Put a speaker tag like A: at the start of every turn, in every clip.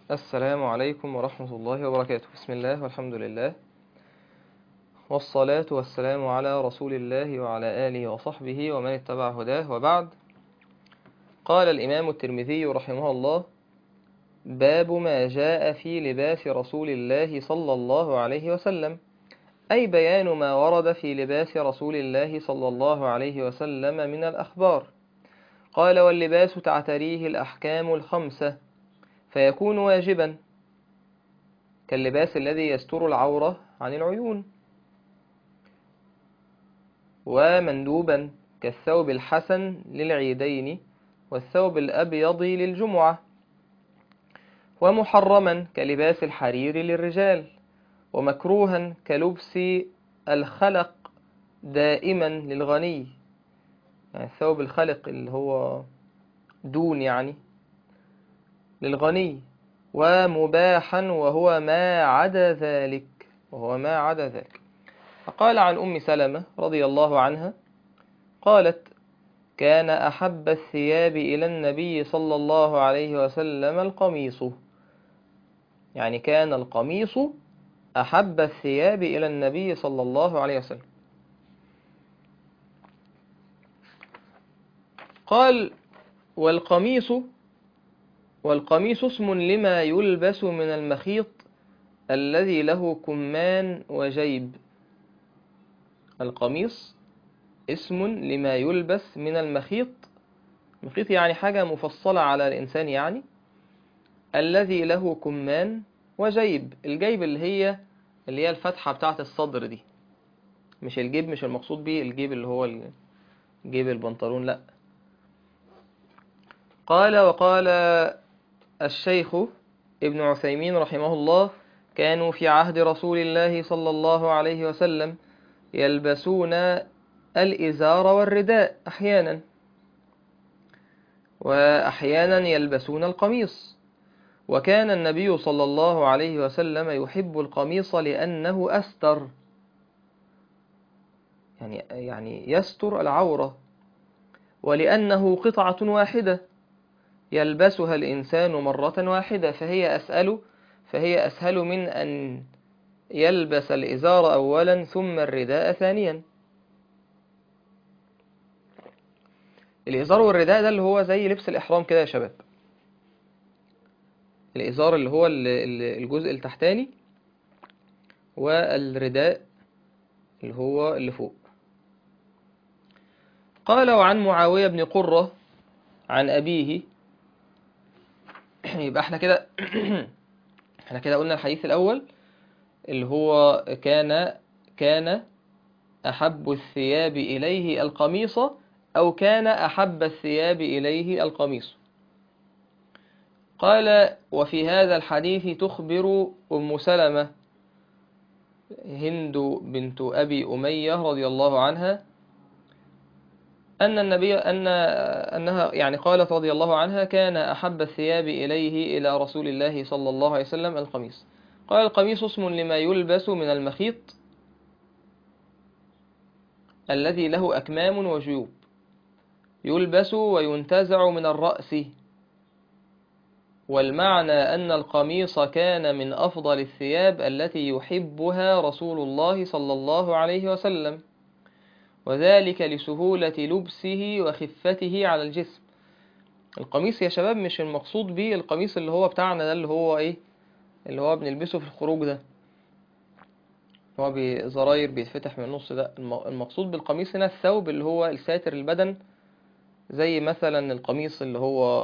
A: السلام عليكم ورحمة الله وبركاته بسم الله والحمد لله والصلاة والسلام على رسول الله وعلى آله وصحبه ومن اتبع هداه وبعد قال الإمام الترمذي رحمه الله باب ما جاء في لباس رسول الله صلى الله عليه وسلم أي بيان ما ورد في لباس رسول الله صلى الله عليه وسلم من الأخبار قال واللباس تعتريه الأحكام الخمسة فيكون واجبا كاللباس الذي يستر العورة عن العيون ومندوبا كالثوب الحسن للعيدين والثوب الأبيض للجمعة ومحرما كلباس الحرير للرجال ومكروها كلبس الخلق دائما للغني يعني الثوب الخلق اللي هو دون يعني للغني ومباحا وهو ما عدا ذلك وهو ما عدا ذلك فقال عن أم سلمة رضي الله عنها قالت كان أحب الثياب إلى النبي صلى الله عليه وسلم القميص يعني كان القميص أحب الثياب إلى النبي صلى الله عليه وسلم قال والقميص والقميص اسم لما يلبس من المخيط الذي له كمان وجيب القميص اسم لما يلبس من المخيط مخيط يعني حاجة مفصلة على الإنسان يعني الذي له كمان وجيب الجيب اللي هي اللي هي الفتحة بتاعة الصدر دي مش الجيب مش المقصود به الجيب اللي هو جيب البنطلون لا قال وقال الشيخ ابن عثيمين رحمه الله كانوا في عهد رسول الله صلى الله عليه وسلم يلبسون الإزار والرداء أحيانا وأحيانا يلبسون القميص وكان النبي صلى الله عليه وسلم يحب القميص لأنه أستر يعني يعني يستر العورة ولأنه قطعة واحدة يلبسها الإنسان مرة واحدة فهي أسأل فهي أسهل من أن يلبس الإزار أولا ثم الرداء ثانيا الإزار والرداء ده اللي هو زي لبس الإحرام كده يا شباب الإزار اللي هو الجزء التحتاني والرداء اللي هو اللي فوق قال وعن معاوية بن قرة عن أبيه يبقى احنا كده احنا كده قلنا الحديث الأول اللي هو كان كان أحب الثياب إليه القميص أو كان أحب الثياب إليه القميص قال وفي هذا الحديث تخبر أم سلمة هند بنت أبي أمية رضي الله عنها أن النبي أن أنها يعني قالت رضي الله عنها كان أحب الثياب إليه إلى رسول الله صلى الله عليه وسلم القميص قال القميص اسم لما يلبس من المخيط الذي له أكمام وجيوب يلبس وينتزع من الرأس والمعنى أن القميص كان من أفضل الثياب التي يحبها رسول الله صلى الله عليه وسلم وذلك لسهولة لبسه وخفته على الجسم القميص يا شباب مش المقصود به القميص اللي هو بتاعنا ده اللي هو ايه اللي هو بنلبسه في الخروج ده هو بزراير بيتفتح من النص ده المقصود بالقميص هنا الثوب اللي هو الساتر البدن زي مثلا القميص اللي هو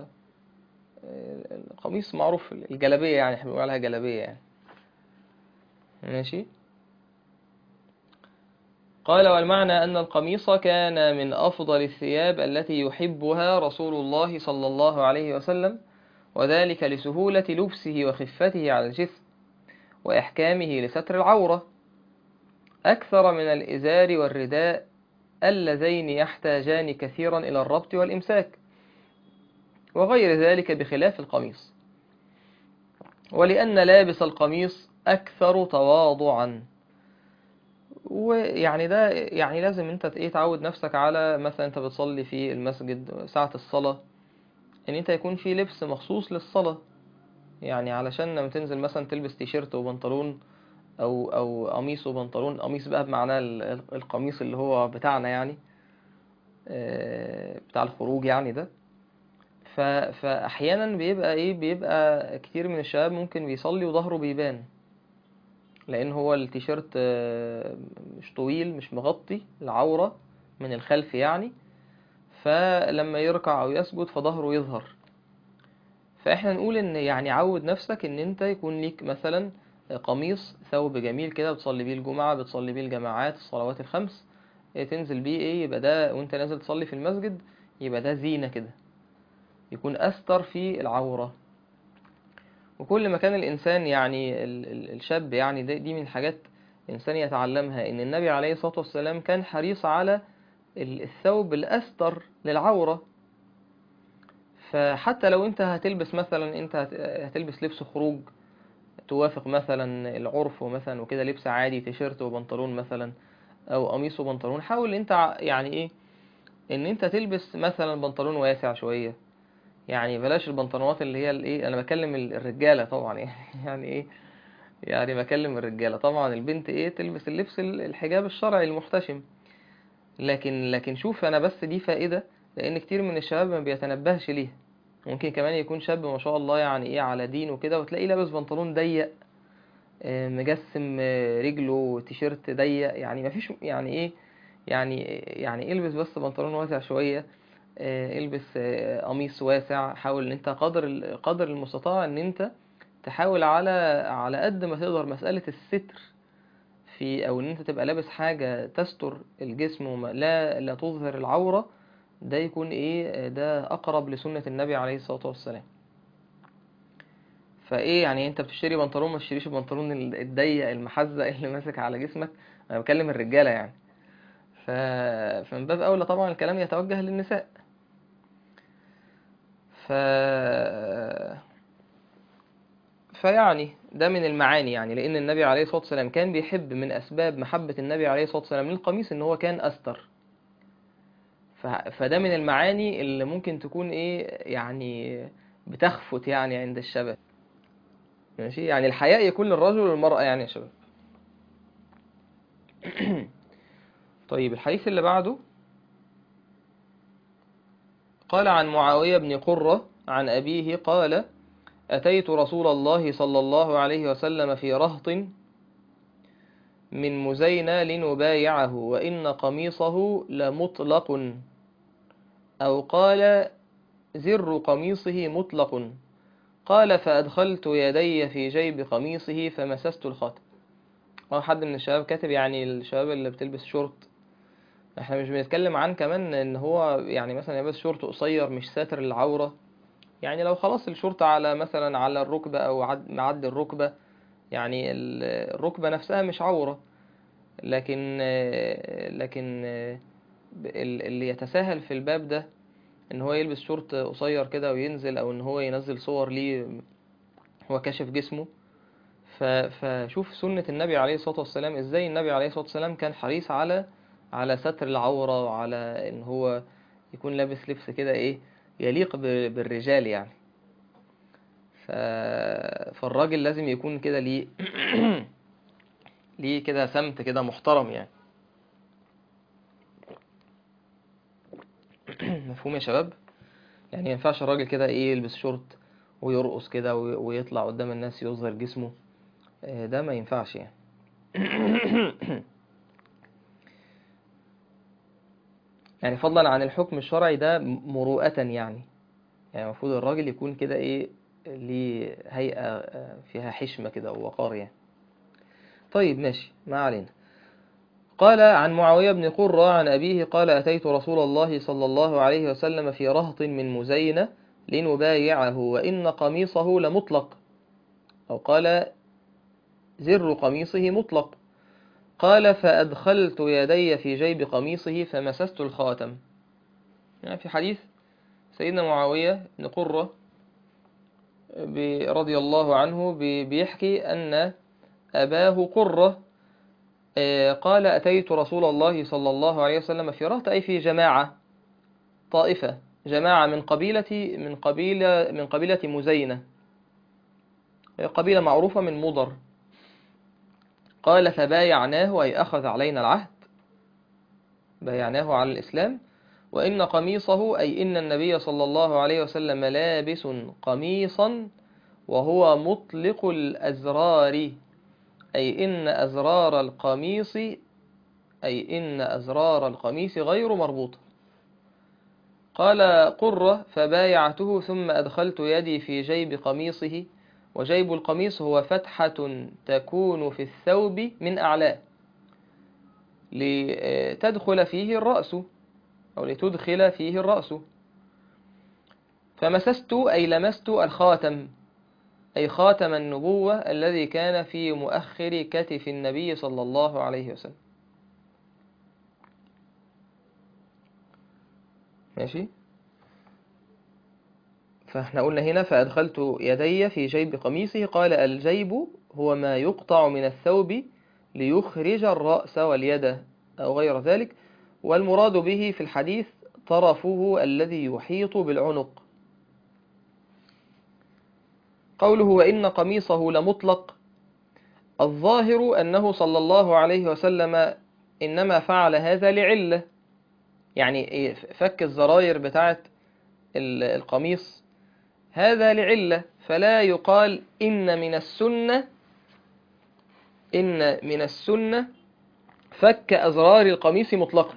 A: القميص معروف الجلابية يعني احنا بنقول عليها جلابية يعني ماشي قال والمعنى أن القميص كان من أفضل الثياب التي يحبها رسول الله صلى الله عليه وسلم وذلك لسهولة لبسه وخفته على الجسم وإحكامه لستر العورة أكثر من الإزار والرداء اللذين يحتاجان كثيرا إلى الربط والإمساك وغير ذلك بخلاف القميص ولأن لابس القميص أكثر تواضعا ويعني ده يعني لازم انت ايه تعود نفسك على مثلا انت بتصلي في المسجد ساعة الصلاة ان انت يكون في لبس مخصوص للصلاة يعني علشان لما تنزل مثلا تلبس تيشيرت وبنطلون او او قميص وبنطلون قميص بقى بمعنى ال- ال- القميص اللي هو بتاعنا يعني آه، بتاع الخروج يعني ده ف فاحيانا بيبقى ايه بيبقى كتير من الشباب ممكن بيصلي وظهره بيبان لان هو التيشيرت آه، مش طويل مش مغطي العورة من الخلف يعني فلما يركع او يسجد فظهره يظهر فاحنا نقول ان يعني عود نفسك ان انت يكون ليك مثلا قميص ثوب جميل كده بتصلي بيه الجمعة بتصلي بيه الجماعات الصلوات الخمس إيه تنزل بيه ايه يبقى ده وانت نازل تصلي في المسجد يبقى ده زينة كده يكون أستر في العورة وكل ما كان الإنسان يعني ال- ال- الشاب يعني دي دي من الحاجات الإنسان يتعلمها إن النبي عليه الصلاة والسلام كان حريص على ال- الثوب الأستر للعورة فحتى لو أنت هتلبس مثلا أنت هت- هتلبس لبس خروج توافق مثلا العرف ومثلا وكده لبس عادي تيشيرت وبنطلون مثلا أو قميص وبنطلون حاول أنت ع- يعني إيه إن أنت تلبس مثلا بنطلون واسع شوية يعني بلاش البنطلونات اللي هي الايه انا بكلم ال- الرجاله طبعا يعني يعني ايه يعني بكلم الرجاله طبعا البنت ايه تلبس اللبس ال- الحجاب الشرعي المحتشم لكن لكن شوف انا بس دي فائده لان كتير من الشباب ما بيتنبهش ليها ممكن كمان يكون شاب ما شاء الله يعني ايه على دين وكده وتلاقيه لابس بنطلون ضيق آه، مجسم آه، رجله تيشيرت ضيق يعني مفيش يعني ايه يعني يعني البس بس بنطلون واسع شويه آه، البس آه، قميص واسع حاول ان انت قدر ال- قدر المستطاع ان انت تحاول على على قد ما تقدر مسألة الستر في او ان انت تبقى لابس حاجة تستر الجسم وما لا لا تظهر العورة ده يكون ايه آه، ده اقرب لسنة النبي عليه الصلاة والسلام فايه يعني انت بتشتري بنطلون ما تشتريش البنطلون ال- الضيق المحزق اللي ماسك على جسمك انا بكلم الرجالة يعني ف... فمن باب اولى طبعا الكلام يتوجه للنساء ف فيعني ده من المعاني يعني لأن النبي عليه الصلاة والسلام كان بيحب من أسباب محبة النبي عليه الصلاة والسلام للقميص إن هو كان أستر ف... فده من المعاني اللي ممكن تكون إيه يعني بتخفت يعني عند الشباب ماشي يعني الحياء يكون للرجل والمرأة يعني يا شباب طيب الحديث اللي بعده قال عن معاوية بن قرة عن أبيه قال أتيت رسول الله صلى الله عليه وسلم في رهط من مزينة لنبايعه وإن قميصه لمطلق أو قال زر قميصه مطلق قال فأدخلت يدي في جيب قميصه فمسست الخاتم أو حد من الشباب كاتب يعني الشباب اللي بتلبس شورت احنا مش بنتكلم عن كمان ان هو يعني مثلا يلبس شورت قصير مش ساتر العورة يعني لو خلاص الشورت على مثلا على الركبة او عد معدي الركبة يعني ال- الركبة نفسها مش عورة لكن لكن ال- اللي يتساهل في الباب ده ان هو يلبس شورت قصير كده وينزل او ان هو ينزل صور ليه هو كاشف جسمه ف- فشوف سنة النبي عليه الصلاة والسلام ازاي النبي عليه الصلاة والسلام كان حريص على على ستر العورة وعلى ان هو يكون لابس لبس كده ايه يليق ب- بالرجال يعني ف... فالراجل لازم يكون كده ليه ليه كده سمت كده محترم يعني مفهوم يا شباب يعني ما ينفعش الراجل كده ايه يلبس شورت ويرقص كده وي- ويطلع قدام الناس يظهر جسمه آه، ده ما ينفعش يعني يعني فضلا عن الحكم الشرعي ده مروءة يعني يعني المفروض الراجل يكون كده ايه ليه هيئة آه، فيها حشمة كده ووقار يعني طيب ماشي ما علينا قال عن معاوية بن قرة عن أبيه قال أتيت رسول الله صلى الله عليه وسلم في رهط من مزينة لنبايعه وإن قميصه لمطلق أو قال زر قميصه مطلق قال فأدخلت يدي في جيب قميصه فمسست الخاتم يعني في حديث سيدنا معاوية بن قرة ب- رضي الله عنه ب- بيحكي أن أباه قرة آه، قال أتيت رسول الله صلى الله عليه وسلم في رهط أي في جماعة طائفة جماعة من قبيلة من قبيلة من قبيلة مزينة قبيلة معروفة من مضر قال فبايعناه أي أخذ علينا العهد بايعناه على الإسلام وإن قميصه أي إن النبي صلى الله عليه وسلم لابس قميصا وهو مطلق الأزرار أي إن أزرار القميص أي إن أزرار القميص غير مربوطة قال قرة فبايعته ثم أدخلت يدي في جيب قميصه وجيب القميص هو فتحة تكون في الثوب من أعلاه لتدخل فيه الرأس أو لتدخل فيه الرأس فمسست أي لمست الخاتم أي خاتم النبوة الذي كان في مؤخر كتف النبي صلى الله عليه وسلم ماشي فاحنا قلنا هنا فأدخلت يدي في جيب قميصه قال الجيب هو ما يقطع من الثوب ليخرج الرأس واليد أو غير ذلك والمراد به في الحديث طرفه الذي يحيط بالعنق قوله وإن قميصه لمطلق الظاهر أنه صلى الله عليه وسلم إنما فعل هذا لعلة يعني فك الزراير بتاعت القميص هذا لعلة فلا يقال إن من السنة إن من السنة فك أزرار القميص مطلقا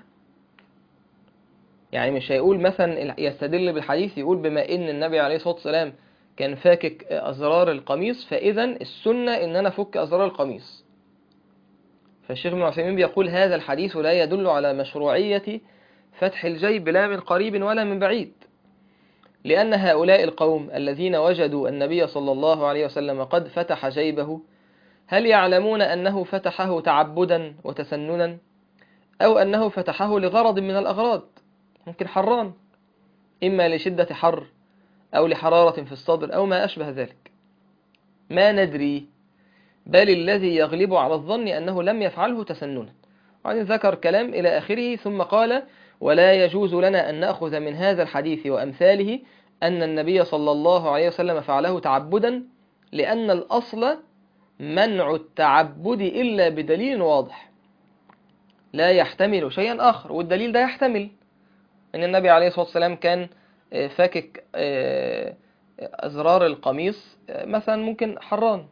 A: يعني مش هيقول مثلا يستدل بالحديث يقول بما إن النبي عليه الصلاة والسلام كان فاكك أزرار القميص فإذا السنة إن أنا فك أزرار القميص فالشيخ ابن عثيمين بيقول هذا الحديث لا يدل على مشروعية فتح الجيب لا من قريب ولا من بعيد لأن هؤلاء القوم الذين وجدوا النبي صلى الله عليه وسلم قد فتح جيبه هل يعلمون أنه فتحه تعبدا وتسننا أو أنه فتحه لغرض من الأغراض ممكن حران إما لشدة حر أو لحرارة في الصدر أو ما أشبه ذلك ما ندري بل الذي يغلب على الظن أنه لم يفعله تسننا وبعدين ذكر كلام إلى آخره ثم قال ولا يجوز لنا أن نأخذ من هذا الحديث وأمثاله أن النبي صلى الله عليه وسلم فعله تعبدا لأن الأصل منع التعبد إلا بدليل واضح لا يحتمل شيئا آخر والدليل ده يحتمل أن النبي عليه الصلاة والسلام كان فاكك أزرار القميص مثلا ممكن حران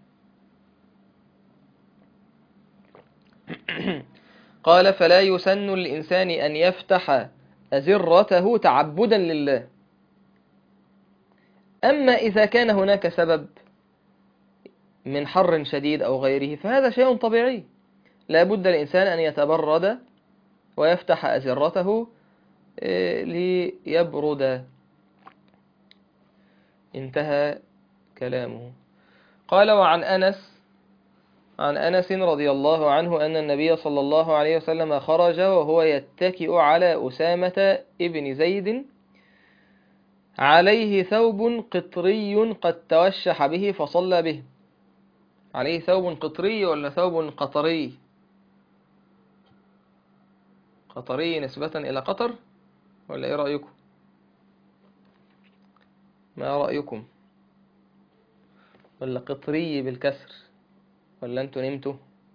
A: قال فلا يسن للإنسان أن يفتح أزرته تعبدا لله أما إذا كان هناك سبب من حر شديد أو غيره فهذا شيء طبيعي لا بد الإنسان أن يتبرد ويفتح أزرته ليبرد انتهى كلامه قال وعن أنس عن أنس رضي الله عنه أن النبي صلى الله عليه وسلم خرج وهو يتكئ على أسامة ابن زيد عليه ثوب قطري قد توشح به فصلى به عليه ثوب قطري ولا ثوب قطري قطري نسبة إلى قطر ولا إيه رأيكم ما رأيكم ولا قطري بالكسر ولا انتوا نمتوا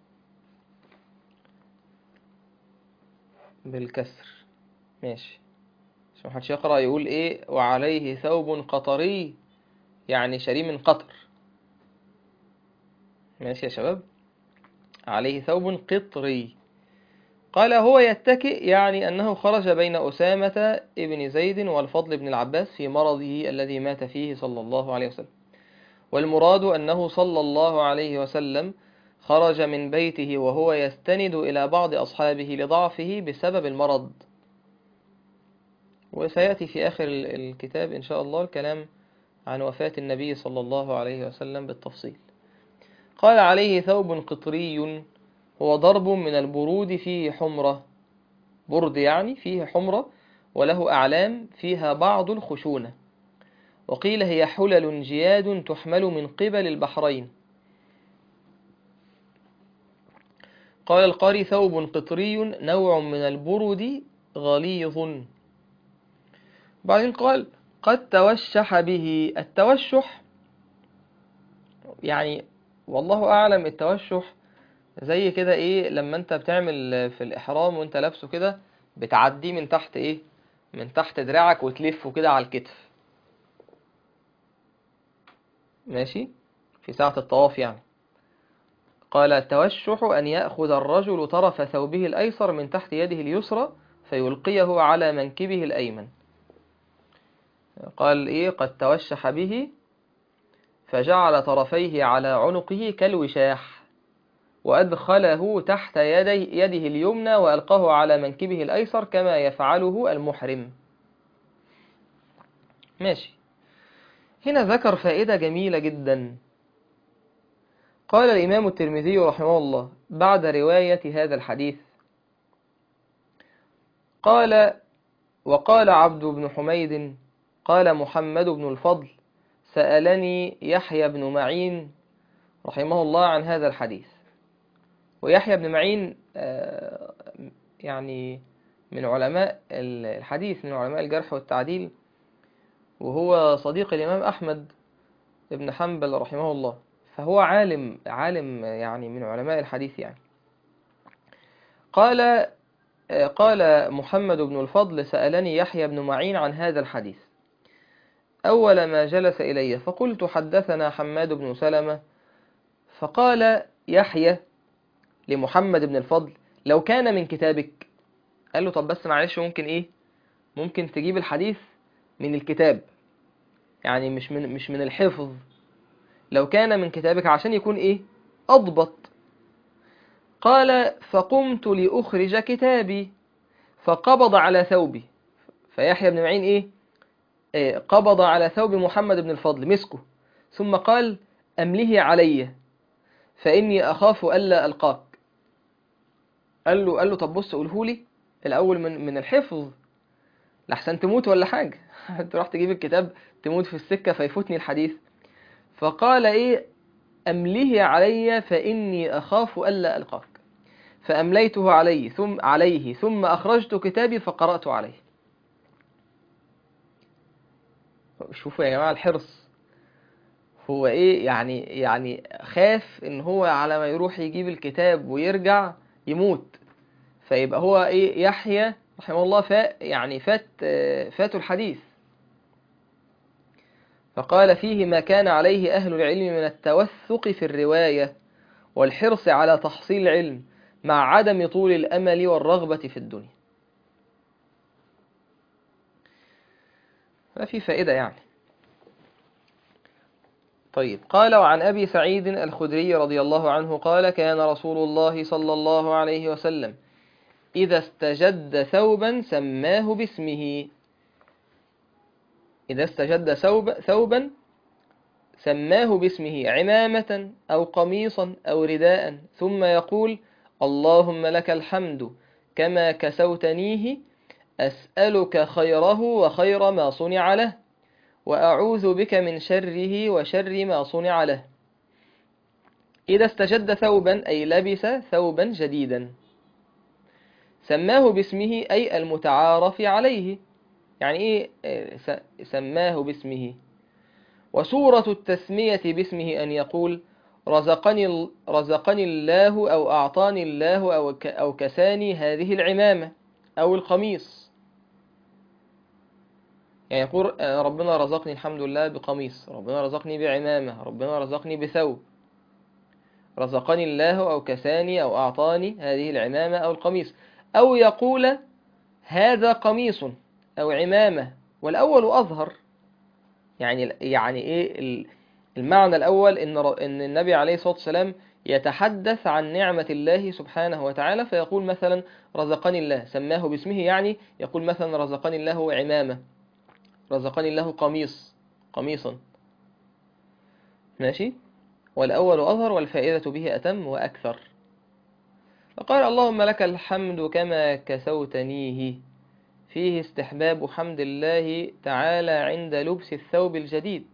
A: بالكسر ماشي عشان محدش يقرأ يقول ايه وعليه ثوب قطري يعني شري من قطر ماشي يا شباب عليه ثوب قطري قال هو يتكئ يعني أنه خرج بين أسامة ابن زيد والفضل بن العباس في مرضه الذي مات فيه صلى الله عليه وسلم والمراد أنه صلى الله عليه وسلم خرج من بيته وهو يستند إلى بعض أصحابه لضعفه بسبب المرض وسيأتي في آخر الكتاب إن شاء الله الكلام عن وفاة النبي صلى الله عليه وسلم بالتفصيل قال عليه ثوب قطري هو ضرب من البرود فيه حمرة برد يعني فيه حمرة وله أعلام فيها بعض الخشونة وقيل هي حلل جياد تحمل من قبل البحرين قال القاري ثوب قطري نوع من البرد غليظ بعدين قال قد توشح به التوشح يعني والله أعلم التوشح زي كده إيه لما أنت بتعمل في الإحرام وأنت لابسه كده بتعديه من تحت إيه من تحت دراعك وتلفه كده على الكتف ماشي في ساعة الطواف يعني قال التوشح أن يأخذ الرجل طرف ثوبه الأيسر من تحت يده اليسرى فيلقيه على منكبه الأيمن قال إيه قد توشح به فجعل طرفيه على عنقه كالوشاح وأدخله تحت يدي يده اليمنى وألقاه على منكبه الأيسر كما يفعله المحرم ماشي هنا ذكر فائدة جميلة جدا قال الإمام الترمذي رحمه الله بعد رواية هذا الحديث قال وقال عبد بن حميد قال محمد بن الفضل سألني يحيى بن معين رحمه الله عن هذا الحديث ويحيى بن معين يعني من علماء الحديث من علماء الجرح والتعديل وهو صديق الإمام أحمد بن حنبل رحمه الله فهو عالم عالم يعني من علماء الحديث يعني قال قال محمد بن الفضل سألني يحيى بن معين عن هذا الحديث أول ما جلس إلي فقلت حدثنا حماد بن سلمة فقال يحيى لمحمد بن الفضل لو كان من كتابك قال له طب بس معلش ممكن إيه ممكن تجيب الحديث من الكتاب يعني مش من مش من الحفظ لو كان من كتابك عشان يكون ايه اضبط قال فقمت لأخرج كتابي فقبض على ثوبي فيحيى بن معين ايه, إيه قبض على ثوب محمد بن الفضل مسكه ثم قال أمله علي فإني أخاف ألا ألقاك قال له قال له طب بص قوله لي الأول من من الحفظ لحسن تموت ولا حاجة تروح تجيب الكتاب تموت في السكة فيفوتني الحديث فقال إيه أمله علي فإني أخاف ألا ألقاك فأمليته عليه ثم عليه ثم أخرجت كتابي فقرأت عليه شوفوا يا جماعة الحرص هو إيه يعني يعني خاف إن هو على ما يروح يجيب الكتاب ويرجع يموت فيبقى هو إيه يحيى رحمه الله فات يعني فات فاتوا الحديث فقال فيه ما كان عليه أهل العلم من التوثق في الرواية والحرص على تحصيل العلم مع عدم طول الأمل والرغبة في الدنيا ما في فائدة يعني طيب قال وعن أبي سعيد الخدري رضي الله عنه قال كان رسول الله صلى الله عليه وسلم إذا استجد ثوبا سماه باسمه إذا استجد ثوب ثوبا سماه باسمه عمامة أو قميصا أو رداء ثم يقول اللهم لك الحمد كما كسوتنيه أسألك خيره وخير ما صنع له وأعوذ بك من شره وشر ما صنع له إذا استجد ثوبا أي لبس ثوبا جديدا سماه باسمه أي المتعارف عليه يعني إيه سماه باسمه وسورة التسمية باسمه أن يقول رزقني, رزقني الله أو أعطاني الله أو, أو كساني هذه العمامة أو القميص يعني يقول ربنا رزقني الحمد لله بقميص ربنا رزقني بعمامة ربنا رزقني بثوب رزقني الله أو كساني أو أعطاني هذه العمامة أو القميص أو يقول هذا قميص أو عمامة والأول أظهر يعني يعني إيه المعنى الأول إن إن النبي عليه الصلاة والسلام يتحدث عن نعمة الله سبحانه وتعالى فيقول مثلا رزقني الله سماه باسمه يعني يقول مثلا رزقني الله عمامة رزقني الله قميص قميصا ماشي والأول أظهر والفائدة به أتم وأكثر فقال اللهم لك الحمد كما كسوتنيه فيه استحباب حمد الله تعالى عند لبس الثوب الجديد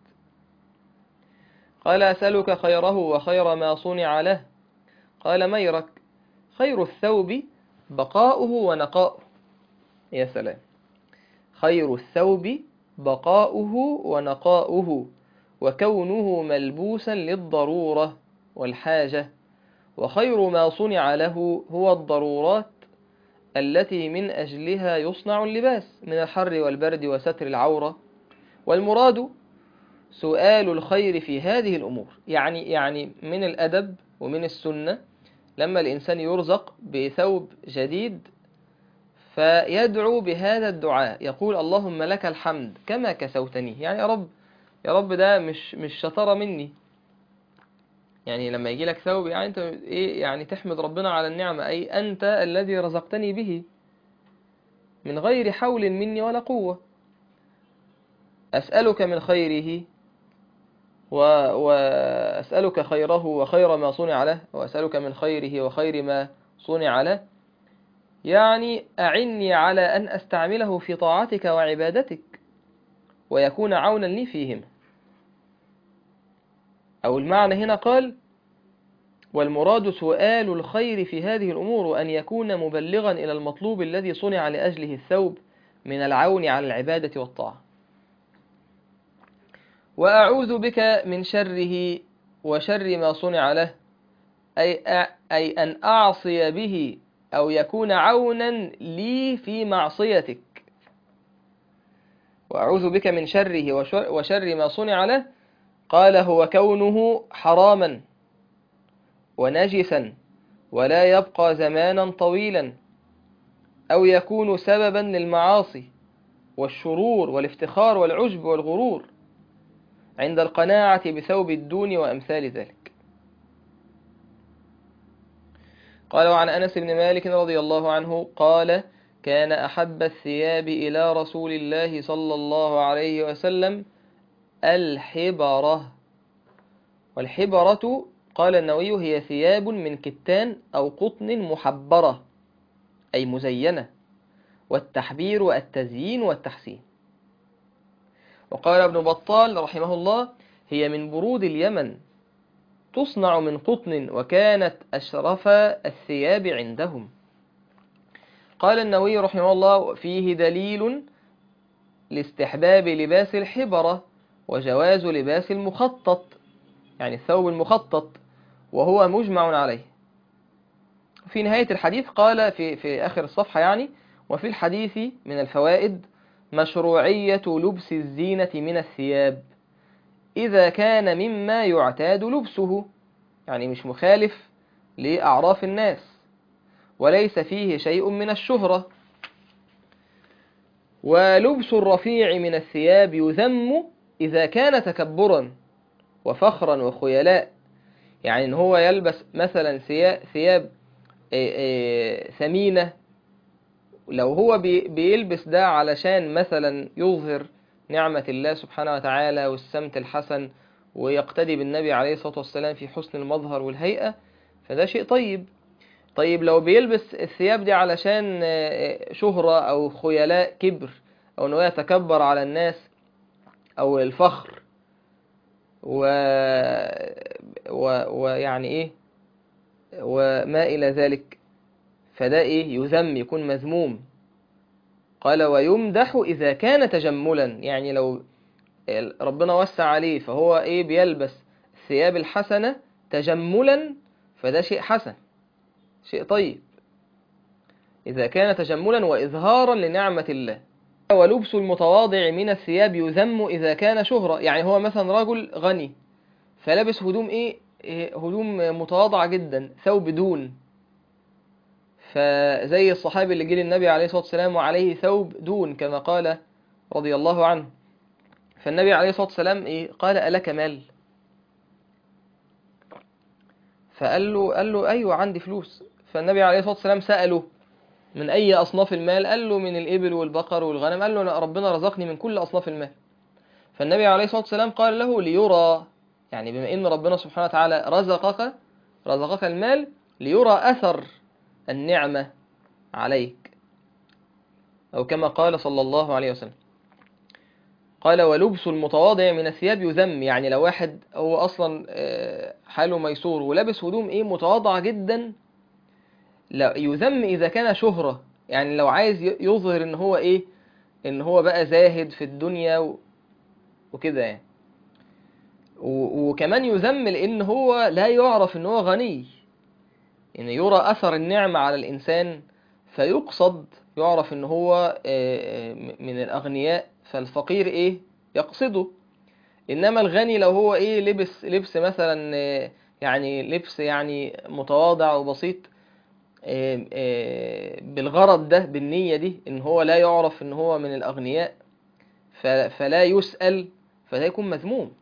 A: قال أسألك خيره وخير ما صنع له قال ميرك خير الثوب بقاؤه ونقاؤه يا سلام خير الثوب بقاؤه ونقاؤه وكونه ملبوسا للضرورة والحاجة وخير ما صنع له هو الضرورات التي من أجلها يصنع اللباس من الحر والبرد وستر العورة والمراد سؤال الخير في هذه الأمور يعني يعني من الأدب ومن السنة لما الإنسان يرزق بثوب جديد فيدعو بهذا الدعاء يقول اللهم لك الحمد كما كسوتني يعني يا رب يا رب ده مش مش شطارة مني يعني لما يجي لك ثوب يعني انت ايه يعني تحمد ربنا على النعمة اي انت الذي رزقتني به من غير حول مني ولا قوة اسألك من خيره و... واسألك خيره وخير ما صنع له واسألك من خيره وخير ما صنع له يعني أعني على أن أستعمله في طاعتك وعبادتك ويكون عونا لي فيهم أو المعنى هنا قال والمراد سؤال الخير في هذه الأمور وأن يكون مبلغا إلى المطلوب الذي صنع لأجله الثوب من العون على العبادة والطاعة وأعوذ بك من شره وشر ما صنع له أي, أي أن أعصي به أو يكون عونا لي في معصيتك وأعوذ بك من شره وشر ما صنع له قال هو كونه حراما ونجسا ولا يبقى زمانا طويلا أو يكون سببا للمعاصي والشرور والافتخار والعجب والغرور عند القناعة بثوب الدون وأمثال ذلك قال وعن أنس بن مالك رضي الله عنه قال كان أحب الثياب إلى رسول الله صلى الله عليه وسلم الحبرة والحبرة قال النووي هي ثياب من كتان أو قطن محبرة أي مزينة والتحبير التزيين والتحسين وقال ابن بطال رحمه الله هي من برود اليمن تصنع من قطن وكانت أشرف الثياب عندهم قال النووي رحمه الله فيه دليل لاستحباب لباس الحبرة وجواز لباس المخطط يعني الثوب المخطط وهو مجمع عليه في نهاية الحديث قال في, في آخر الصفحة يعني وفي الحديث من الفوائد مشروعية لبس الزينة من الثياب إذا كان مما يعتاد لبسه يعني مش مخالف لأعراف الناس وليس فيه شيء من الشهرة ولبس الرفيع من الثياب يذم إذا كان تكبرا وفخرا وخيلاء يعني إن هو يلبس مثلا ثياب ثمينة لو هو بيلبس ده علشان مثلا يظهر نعمة الله سبحانه وتعالى والسمت الحسن ويقتدي بالنبي عليه الصلاة والسلام في حسن المظهر والهيئة فده شيء طيب طيب لو بيلبس الثياب دي علشان شهرة أو خيلاء كبر أو أنه يتكبر على الناس أو الفخر و... و... ويعني إيه وما إلى ذلك فده إيه يذم يكون مذموم قال ويمدح إذا كان تجملا يعني لو ربنا وسع عليه فهو إيه بيلبس الثياب الحسنة تجملا فده شيء حسن شيء طيب إذا كان تجملا وإظهارا لنعمة الله ولبس المتواضع من الثياب يذم إذا كان شهرة يعني هو مثلا رجل غني فلبس هدوم إيه هدوم متواضعة جدا ثوب دون فزي الصحابي اللي جه للنبي عليه الصلاة والسلام وعليه ثوب دون كما قال رضي الله عنه فالنبي عليه الصلاة والسلام إيه قال ألك مال فقال له قال له أيوة عندي فلوس فالنبي عليه الصلاة والسلام سأله من أي أصناف المال قال له من الإبل والبقر والغنم قال له ربنا رزقني من كل أصناف المال فالنبي عليه الصلاة والسلام قال له ليرى يعني بما إن ربنا سبحانه وتعالى رزقك رزقك المال ليرى أثر النعمة عليك أو كما قال صلى الله عليه وسلم قال ولبس المتواضع من الثياب يذم يعني لو واحد هو أصلا حاله ميسور ولبس هدوم إيه متواضعة جدا لا يذم إذا كان شهرة يعني لو عايز يظهر إن هو إيه إن هو بقى زاهد في الدنيا و... وكده يعني و- وكمان يذم لان هو لا يعرف ان هو غني ان يرى اثر النعمة على الانسان فيقصد يعرف ان هو آه، آه، من الاغنياء فالفقير ايه يقصده انما الغني لو هو ايه لبس لبس مثلا آه، يعني لبس يعني متواضع وبسيط آه، آه، بالغرض ده بالنية دي ان هو لا يعرف ان هو من الاغنياء ف- فلا يسأل فده يكون مذموم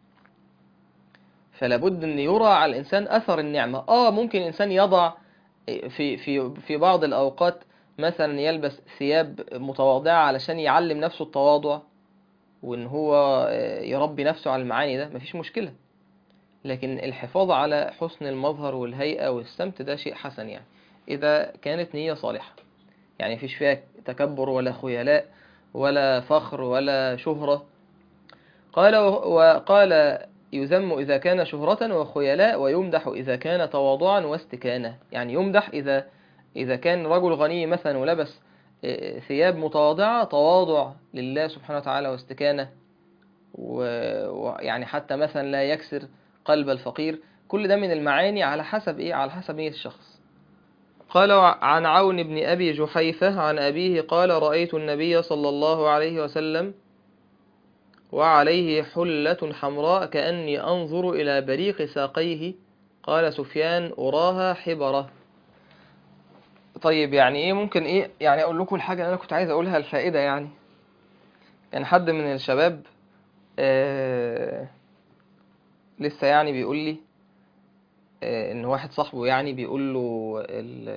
A: فلا بد ان يرى على الانسان اثر النعمة اه ممكن الانسان يضع في في في بعض الاوقات مثلا يلبس ثياب متواضعة علشان يعلم نفسه التواضع وان هو آه، يربي نفسه على المعاني ده مفيش مشكلة لكن الحفاظ على حسن المظهر والهيئة والسمت ده شيء حسن يعني إذا كانت نية صالحة يعني مفيش فيها تكبر ولا خيلاء ولا فخر ولا شهرة قال و- وقال يذم إذا كان شهرة وخيلاء ويمدح إذا كان تواضعا واستكانة يعني يمدح إذا إذا كان رجل غني مثلا ولبس آه، ثياب متواضعة تواضع لله سبحانه وتعالى واستكانة و- ويعني حتى مثلا لا يكسر قلب الفقير كل ده من المعاني على حسب ايه على حسب نية الشخص قال وع- عن عون بن أبي جحيفة عن أبيه قال رأيت النبي صلى الله عليه وسلم وعليه حلة حمراء كأني أنظر إلى بريق ساقيه قال سفيان أراها حبرة طيب يعني ايه ممكن ايه يعني اقول لكم الحاجة اللي انا كنت عايز اقولها الفائدة يعني كان حد من الشباب آه لسه يعني بيقول لي آه ان واحد صاحبه يعني بيقول له ال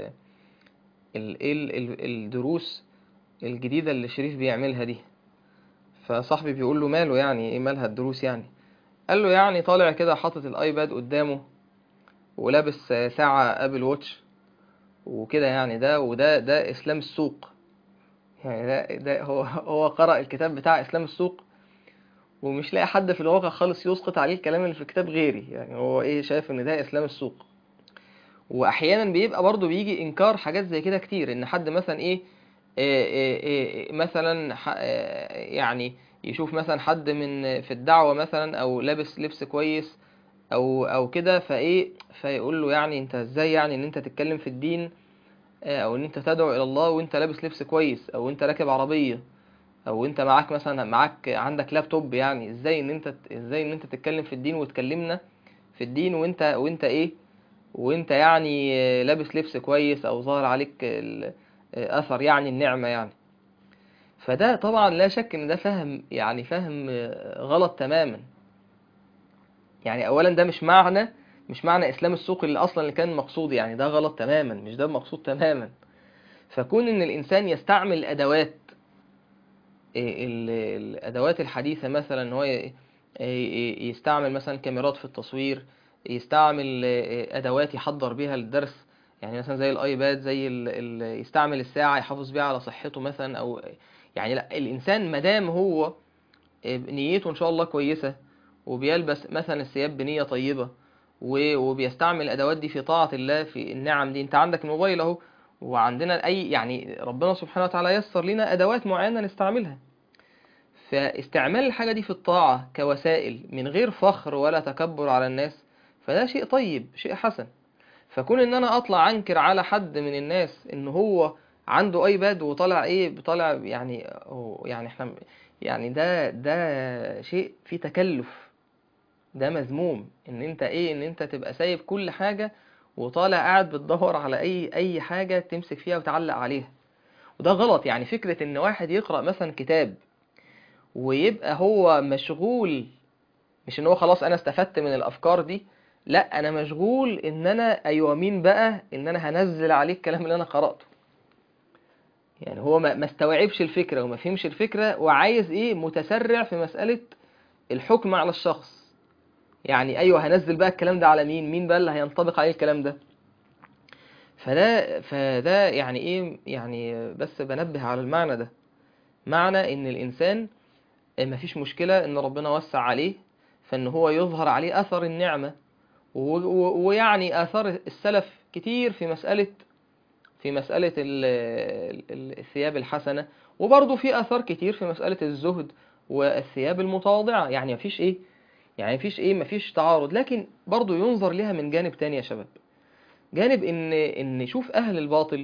A: ال ال ال الدروس الجديدة اللي شريف بيعملها دي فصاحبي بيقول له ماله يعني ايه مالها الدروس يعني قال له يعني طالع كده حاطط الايباد قدامه ولابس آه، ساعة ابل واتش وكده يعني ده وده ده اسلام السوق يعني ده ده هو هو قرأ الكتاب بتاع اسلام السوق ومش لاقي حد في الواقع خالص يسقط عليه الكلام اللي في الكتاب غيري يعني هو ايه شايف ان ده اسلام السوق واحيانا بيبقى برضه بيجي انكار حاجات زي كده كتير ان حد مثلا ايه إيه إيه إيه مثلا ح- آه، يعني يشوف مثلا حد من في الدعوة مثلا او لابس لبس كويس او او كده فايه فيقول له يعني انت ازاي يعني ان انت تتكلم في الدين آه، او ان انت تدعو الى الله وانت لابس لبس كويس او انت راكب عربية او انت معاك مثلا معاك عندك لابتوب يعني ازاي ان انت ازاي ان انت تتكلم في الدين وتكلمنا في الدين وانت وانت ايه وانت يعني آه، لابس لبس كويس او ظاهر عليك ال- آه، اثر يعني النعمة يعني فده طبعا لا شك ان ده فهم يعني فهم آه، غلط تماما يعني اولا ده مش معنى مش معنى اسلام السوق اللي اصلا اللي كان مقصود يعني ده غلط تماما مش ده المقصود تماما فكون ان الانسان يستعمل الادوات إيه ال- الادوات الحديثه مثلا ان هو ي- ي- يستعمل مثلا كاميرات في التصوير يستعمل آه، ادوات يحضر بيها الدرس يعني مثلا زي الايباد زي ال... ال... يستعمل الساعه يحافظ بيها على صحته مثلا او يعني لا الانسان مادام هو آه، نيته ان شاء الله كويسه وبيلبس مثلا الثياب بنيه طيبه و- وبيستعمل الادوات دي في طاعه الله في النعم دي انت عندك الموبايل اهو وعندنا اي يعني ربنا سبحانه وتعالى يسر لنا ادوات معينه نستعملها فاستعمال الحاجة دي في الطاعة كوسائل من غير فخر ولا تكبر على الناس فده شيء طيب شيء حسن فكون ان انا اطلع انكر على حد من الناس ان هو عنده ايباد وطالع ايه طالع يعني هو يعني احنا يعني ده ده شيء فيه تكلف ده مذموم ان انت ايه ان انت تبقى سايب كل حاجة وطالع قاعد بتدور على اي اي حاجة تمسك فيها وتعلق عليها وده غلط يعني فكرة ان واحد يقرأ مثلا كتاب ويبقى هو مشغول مش ان هو خلاص انا استفدت من الافكار دي لا انا مشغول ان انا ايوه مين بقى ان انا هنزل عليه الكلام اللي انا قرأته يعني هو ما ما استوعبش الفكرة وما فهمش الفكرة وعايز ايه متسرع في مسألة الحكم على الشخص يعني ايوه هنزل بقى الكلام ده على مين مين بقى اللي هينطبق عليه الكلام ده فده فده يعني ايه يعني بس بنبه على المعنى ده معنى ان الانسان مفيش مشكلة ان ربنا وسع عليه فان هو يظهر عليه اثر النعمة و- و- ويعني اثار السلف كتير في مسألة في مسألة ال- ال- الثياب الحسنة وبرضه في اثار كتير في مسألة الزهد والثياب المتواضعة يعني مفيش ايه يعني مفيش ايه مفيش تعارض لكن برضو ينظر لها من جانب تاني يا شباب جانب ان ان شوف اهل الباطل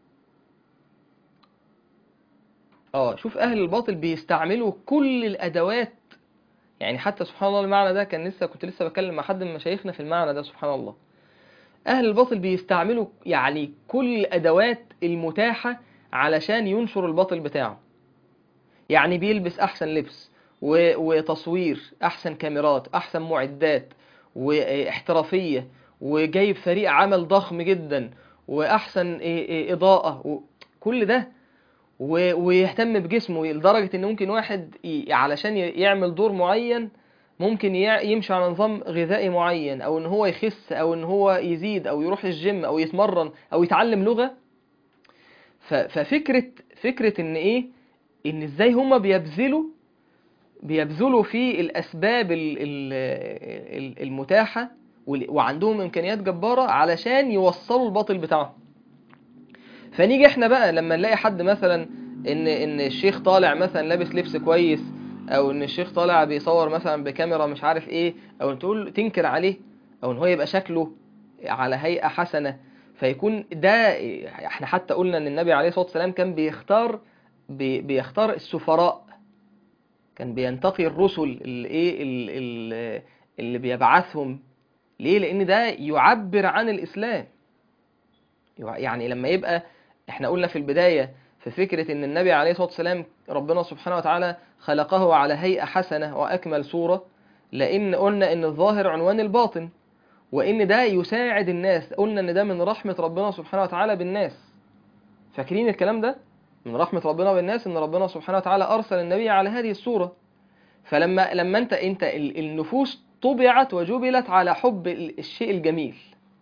A: اه شوف اهل الباطل بيستعملوا كل الادوات يعني حتى سبحان الله المعنى ده كان لسه كنت لسه بكلم مع حد من مشايخنا في المعنى ده سبحان الله اهل الباطل بيستعملوا يعني كل الادوات المتاحة علشان ينشر الباطل بتاعه يعني بيلبس احسن لبس و- وتصوير احسن كاميرات احسن معدات واحترافية وجايب فريق عمل ضخم جدا واحسن إيه- إيه اضاءة و- كل ده و- ويهتم بجسمه لدرجة ان ممكن واحد ي- علشان ي- يعمل دور معين ممكن يع- يمشي على نظام غذائي معين او ان هو يخس او ان هو يزيد او يروح الجيم او يتمرن او يتعلم لغة ف- ففكرة فكرة ان ايه ان ازاي هما بيبذلوا بيبذلوا في الاسباب ال- ال- ال- المتاحة وال- وعندهم امكانيات جبارة علشان يوصلوا الباطل بتاعهم فنيجي احنا بقى لما نلاقي حد مثلا ان ان الشيخ طالع مثلا لابس لبس كويس او ان الشيخ طالع بيصور مثلا بكاميرا مش عارف ايه او تقول تنكر عليه او ان هو يبقى شكله على هيئة حسنة فيكون ده احنا حتى قلنا ان النبي عليه الصلاة والسلام كان بيختار بي بيختار السفراء كان بينتقي الرسل اللي ايه ال- ال- اللي بيبعثهم ليه لان ده يعبر عن الاسلام يع- يعني لما يبقى احنا قلنا في البداية في فكرة ان النبي عليه الصلاة والسلام ربنا سبحانه وتعالى خلقه على هيئة حسنة واكمل صورة لان قلنا ان الظاهر عنوان الباطن وان ده يساعد الناس قلنا ان ده من رحمة ربنا سبحانه وتعالى بالناس فاكرين الكلام ده من رحمة ربنا بالناس ان ربنا سبحانه وتعالى ارسل النبي على هذه الصورة فلما لما انت انت ال- النفوس طبعت وجبلت على حب ال- الشيء الجميل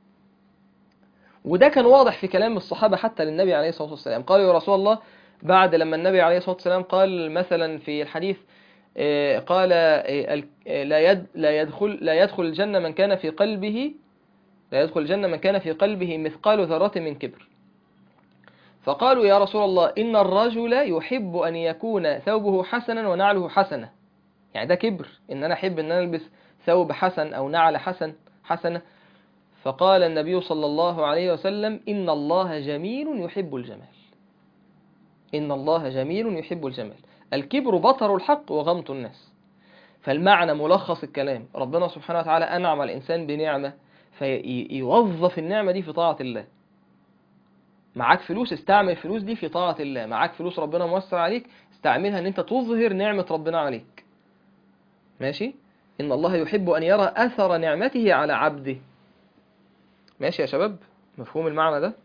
A: وده كان واضح في كلام الصحابة حتى للنبي عليه الصلاة والسلام قالوا يا رسول الله بعد لما النبي عليه الصلاة والسلام قال مثلا في الحديث آه، قال آه، ال- آه، لا يد لا يدخل لا يدخل الجنة من كان في قلبه لا يدخل الجنة من كان في قلبه مثقال ذرة من كبر فقالوا يا رسول الله إن الرجل يحب أن يكون ثوبه حسنا ونعله حسنة يعني ده كبر إن أنا أحب أن أنا ألبس ثوب حسن أو نعل حسن حسنة فقال النبي صلى الله عليه وسلم إن الله جميل يحب الجمال إن الله جميل يحب الجمال الكبر بطر الحق وغمط الناس فالمعنى ملخص الكلام ربنا سبحانه وتعالى أنعم على الإنسان بنعمة فيوظف النعمة دي في طاعة الله معاك فلوس استعمل الفلوس دي في طاعة الله معاك فلوس ربنا موسر عليك استعملها ان انت تظهر نعمة ربنا عليك ماشي ان الله يحب ان يرى اثر نعمته على عبده ماشي يا شباب مفهوم المعنى ده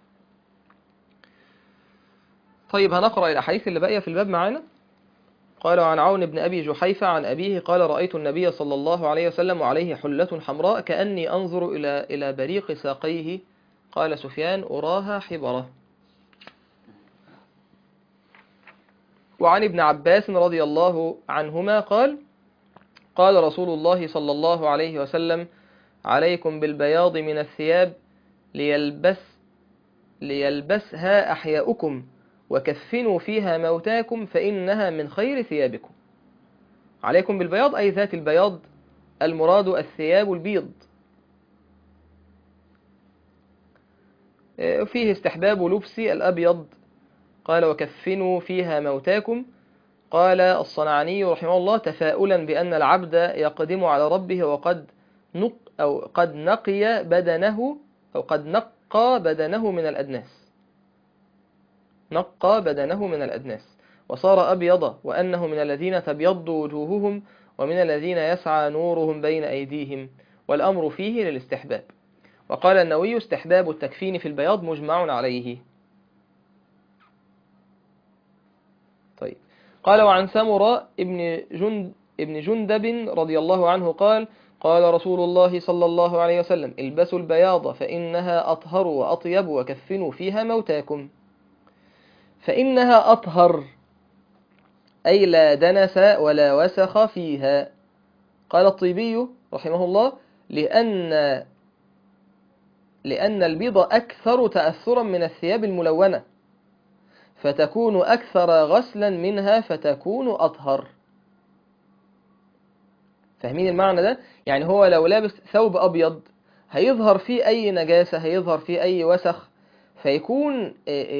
A: طيب هنقرأ الأحاديث اللي باقية في الباب معانا قال عن عون بن أبي جحيفة عن أبيه قال رأيت النبي صلى الله عليه وسلم وعليه حلة حمراء كأني أنظر إلى إلى بريق ساقيه قال سفيان أراها حبرة وعن ابن عباس رضي الله عنهما قال قال رسول الله صلى الله عليه وسلم عليكم بالبياض من الثياب ليلبس ليلبسها أحياؤكم وكفنوا فيها موتاكم فإنها من خير ثيابكم عليكم بالبياض أي ذات البياض المراد الثياب البيض فيه استحباب لبس الأبيض قال وكفنوا فيها موتاكم قال الصنعاني رحمه الله تفاؤلا بأن العبد يقدم على ربه وقد نق أو قد نقي بدنه أو قد نقى بدنه من الأدناس نقى بدنه من الأدناس وصار أبيض وأنه من الذين تبيض وجوههم ومن الذين يسعى نورهم بين أيديهم والأمر فيه للاستحباب وقال النووي استحباب التكفين في البياض مجمع عليه طيب قال وعن سمرة ابن, جند ابن جندب رضي الله عنه قال قال رسول الله صلى الله عليه وسلم البسوا البياض فإنها أطهر وأطيب وكفنوا فيها موتاكم فإنها أطهر أي لا دنس ولا وسخ فيها قال الطيبي رحمه الله لأن لأن البيض أكثر تأثرا من الثياب الملونة فتكون أكثر غسلا منها فتكون أطهر فاهمين المعنى ده يعني هو لو لابس ثوب ابيض هيظهر فيه اي نجاسة هيظهر فيه اي وسخ فيكون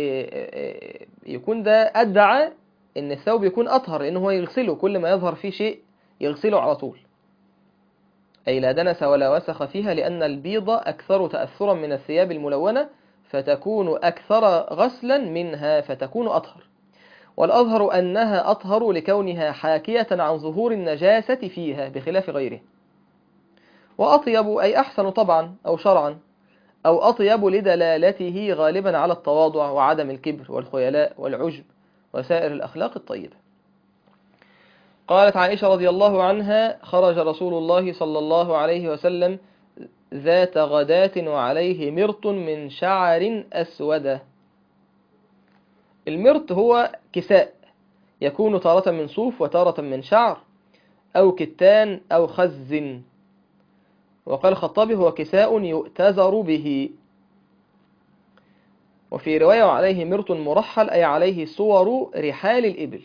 A: يكون ده ادعى ان الثوب يكون اطهر لان هو يغسله كل ما يظهر فيه شيء يغسله على طول أي لا دنس ولا وسخ فيها لأن البيض أكثر تأثرا من الثياب الملونة فتكون أكثر غسلا منها فتكون أطهر والأظهر أنها أطهر لكونها حاكية عن ظهور النجاسة فيها بخلاف غيره وأطيب أي أحسن طبعا أو شرعا أو أطيب لدلالته غالبا على التواضع وعدم الكبر والخيلاء والعجب وسائر الأخلاق الطيبة قالت عائشة رضي الله عنها خرج رسول الله صلى الله عليه وسلم ذات غداة وعليه مرط من شعر أسود المرط هو كساء يكون تارة من صوف وتارة من شعر أو كتان أو خز وقال الخطابي هو كساء يؤتزر به وفي رواية وعليه مرط مرحل أي عليه صور رحال الإبل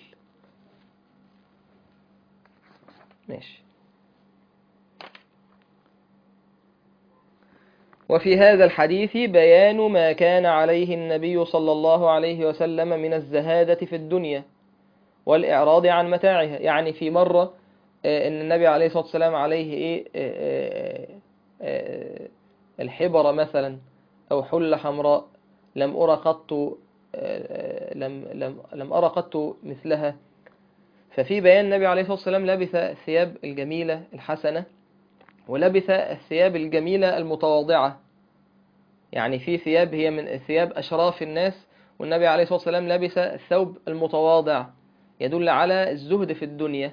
A: ماشي وفي هذا الحديث بيان ما كان عليه النبي صلى الله عليه وسلم من الزهادة في الدنيا والإعراض عن متاعها يعني في مرة أن النبي عليه الصلاة والسلام عليه إيه الحبر مثلا أو حلة حمراء لم أرى قط لم, لم, لم أرى قط مثلها ففي بيان النبي عليه الصلاة والسلام لبث الثياب الجميلة الحسنة ولبث الثياب الجميلة المتواضعة يعني في ثياب هي من ثياب أشراف الناس والنبي عليه الصلاة والسلام لبس الثوب المتواضع يدل على الزهد في الدنيا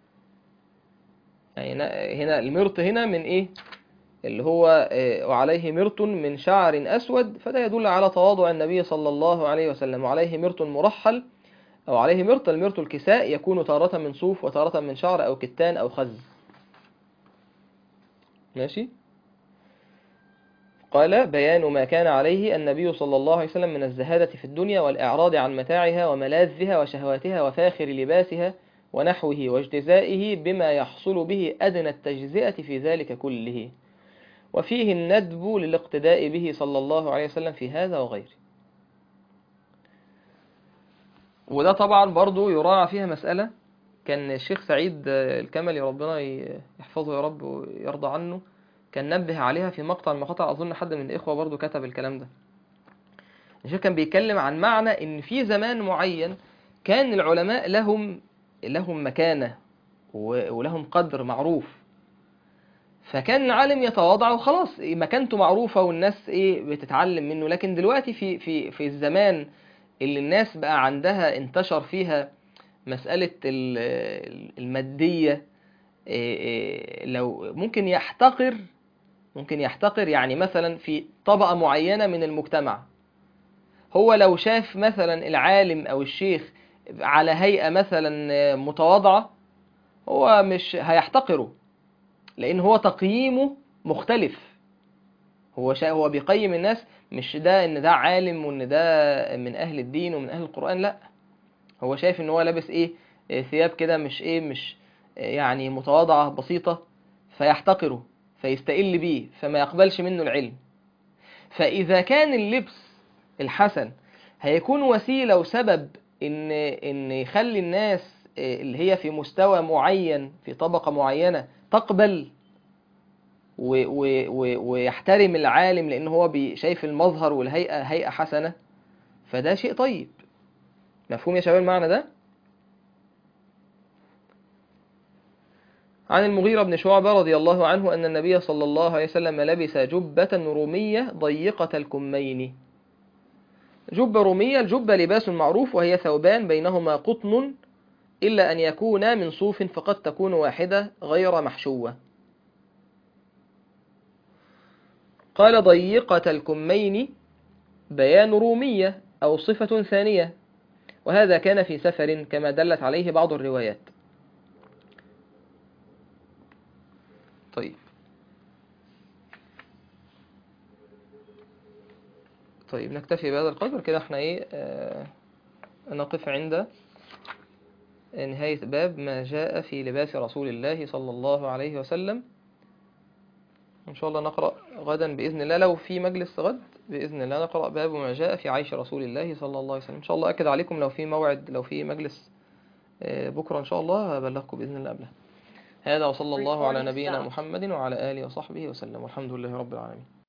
A: يعني هنا المرط هنا من إيه اللي هو وعليه مرط من شعر أسود فده يدل على تواضع النبي صلى الله عليه وسلم وعليه مرط مرحل أو عليه مرط المرط الكساء يكون تارة من صوف وتارة من شعر أو كتان أو خز ماشي قال بيان ما كان عليه النبي صلى الله عليه وسلم من الزهادة في الدنيا والإعراض عن متاعها وملاذها وشهواتها وفاخر لباسها ونحوه واجتزائه بما يحصل به أدنى التجزئة في ذلك كله وفيه الندب للاقتداء به صلى الله عليه وسلم في هذا وغيره وده طبعا برضو يراعى فيها مسألة كان الشيخ سعيد الكملي ربنا يحفظه يا رب ويرضى عنه كان نبه عليها في مقطع المقاطع أظن حد من الإخوة برضو كتب الكلام ده الشيخ كان بيتكلم عن معنى إن في زمان معين كان العلماء لهم لهم مكانة ولهم قدر معروف فكان العالم يتواضع وخلاص مكانته معروفة والناس ايه بتتعلم منه لكن دلوقتي في في في الزمان اللي الناس بقى عندها انتشر فيها مسألة المادية لو ممكن يحتقر ممكن يحتقر يعني مثلا في طبقة معينة من المجتمع هو لو شاف مثلا العالم أو الشيخ على هيئة مثلا متواضعة هو مش هيحتقره لأن هو تقييمه مختلف هو شا... هو بيقيم الناس مش ده ان ده عالم وان ده من اهل الدين ومن اهل القرآن لا هو شايف ان هو لابس ايه ثياب كده مش ايه مش يعني متواضعة بسيطة فيحتقره فيستقل بيه فما يقبلش منه العلم فإذا كان اللبس الحسن هيكون وسيلة وسبب ان ان يخلي الناس اللي هي في مستوى معين في طبقة معينة تقبل و و و ويحترم العالم لأن هو شايف المظهر والهيئة هيئة حسنة فده شيء طيب مفهوم يا شباب المعنى ده عن المغيرة بن شعبة رضي الله عنه أن النبي صلى الله عليه وسلم لبس جبة رومية ضيقة الكمين جبة رومية الجبة لباس معروف وهي ثوبان بينهما قطن إلا أن يكونا من صوف فقد تكون واحدة غير محشوة قال ضيقة الكمين بيان رومية أو صفة ثانية وهذا كان في سفر كما دلت عليه بعض الروايات طيب طيب نكتفي بهذا القدر كده احنا ايه آه نقف عند نهاية باب ما جاء في لباس رسول الله صلى الله عليه وسلم إن شاء الله نقرأ غدا بإذن الله لو في مجلس غد بإذن الله نقرأ باب ما جاء في عيش رسول الله صلى الله عليه وسلم إن شاء الله أكد عليكم لو في موعد لو في مجلس آه، بكرة إن شاء الله هبلغكم بإذن الله قبلها هذا وصلى الله على
B: Recording
A: نبينا
B: stopped.
A: محمد وعلى آله وصحبه وسلم والحمد لله رب العالمين